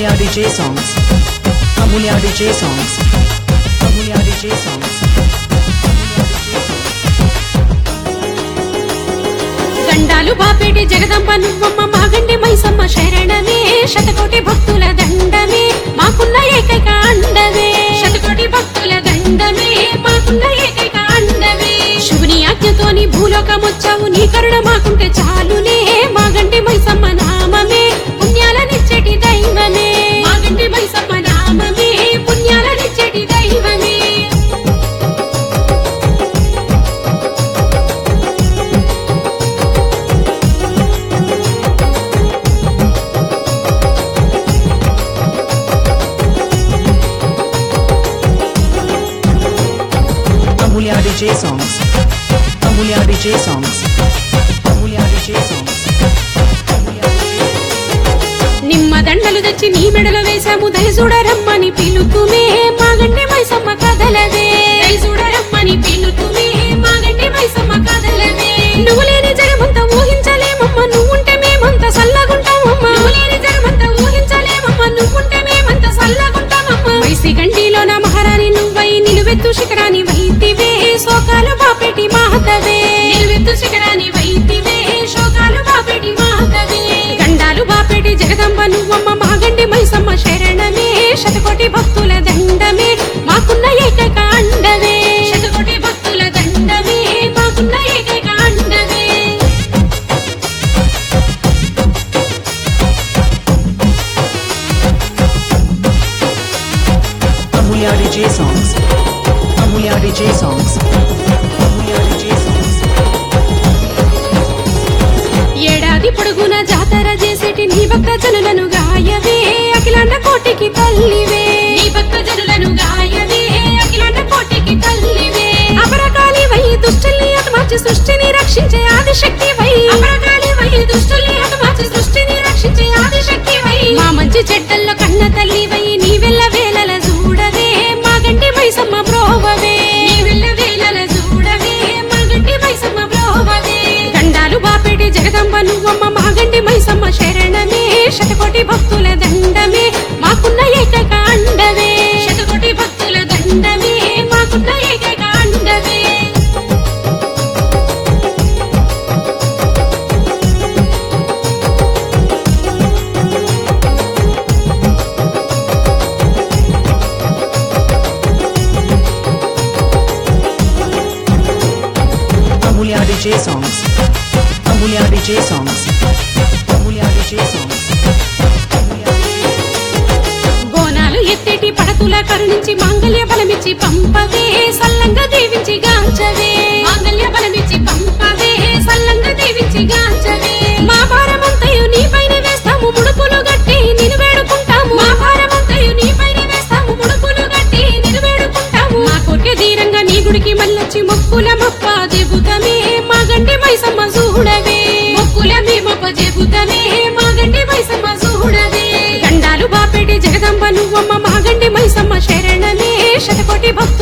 Amulya DJ songs. Amulya DJ songs. Amulya DJ songs. Amulya DJ songs. దండాలు బాపేటి జగదంబ నువ్వమ్మ మాగండి మైసమ్మ శరణమే శతకోటి భక్తుల దండమే మాకున్న ఏకైక అండవే శతకోటి భక్తుల దండమే మాకున్న ఏకైక అండవే శివుని ఆజ్ఞతోని భూలోకమొచ్చావు నీ కరుణ మాకుంటే చాలునే మాగండి మైసమ్మ నామమే పుణ్యాలనిచ్చేటి దైవమే మాగండి మైసమ్మ నామమే పుణ్యాలనిచ్చేటి దైవమే Amulya DJ songs. Amulya DJ songs. Amulya DJ songs. Amulya DJ నిమ్మ దండలు తెచ్చి నీ మెడలో వేశాము దయచూడరమ్మని పిలుతుమే మాగండి మైసమ్మ కదలవే దయచూడరమ్మని పిలుతుమే మాగండి మైసమ్మ కదలవే నువ్వు లేని జగమంత ఊహించలేమమ్మ నువ్వుంటే మేమంత సల్లగుంటామమ్మ నువ్వు లేని జగమంత ఊహించలేమమ్మ నువ్వుంటే మేమంత సల్లగుంటామమ్మ మైసి గండిలో నా మహారాణి నువ్వై నిలువెత్తు శిఖరాని వైతివే శోకాలు బాపెటి మాహతవే నిలువెత్తు శిఖరాని వైతివే శోకాలు బాపెటి మాహతవే గండాలు బాపెటి జగదంబ నువ్వమ్మ మాగండి మైసమ్మ శరణమే శతకోటి భక్తుల దండమే మాకున్న ఏకైక అండవే శతకోటి భక్తుల దండమే మాకున్న ఏకైక అండవే Amulya DJ songs. Amulya DJ songs. Amulya DJ songs. ఏడాది పొడుగున జాతర చేసేటి నీ భక్త జనులను గాయవే అఖిలాండ కోటికి తల్లివే నీ భక్త జనులను గాయవే అఖిలాండ కోటికి తల్లివే అపరకాలి వై దుష్టుల్ని హతమార్చి సృష్టిని రక్షించే ఆదిశక్తి వై అపరకాలి వై దుష్టుల్ని హతమార్చి సృష్టిని రక్షించే ఆదిశక్తి వై మా మంచి చెడ్డల్లో కన్న తల్లి వై నీ వెళ్ళ వేలల చూడవే మా గంటి మైసమ్మ బ్రోవవే నీ వెళ్ళ వేలల చూడవే మా గంటి మైసమ్మ బ్రోవవే గండాలు బాపెటి జగదంబ నువ్వమ్మ మాగండి మైసమ్మ శరణమే శతకోటి భక్తుల దండమే మాకున్న ఏకైక అండవే శతకోటి భక్తుల దండమే మాకున్న ఏకైక అండవే Amulya DJ songs. Amulya DJ songs. Amulya DJ songs. Amulya DJ Bonalu ఎత్తేటి పడతుల కరుణించి మాంగళ్య బలమిచ్చి పంపవే సల్లంగా దీవించి గాంచవే మాంగళ్య బలమిచ్చి పంపవే సల్లంగా దీవించి గాంచవే మా భారమంతయు నీ పైన వేస్తాము ముడుపులు గట్టి నిన్ను వేడుకుంటాము మా భారమంతయు నీ పైన వేస్తాము ముడుపులు గట్టి నిన్ను వేడుకుంటాము మా కోరిక ధీరంగా నీ గుడికి మళ్ళొచ్చి మొక్కుల మప్ప చెబుతమే మా గండి మైసమ్మ చూడవే మొక్కుల మేమప్ప చెబుతమే మా గండి మైసమ్మ చూడవే గండాలు బాపెటి జగదంబ నువ్వమ్మ మాగండి మైసమ్మ శరణమే శతకోటి భక్తు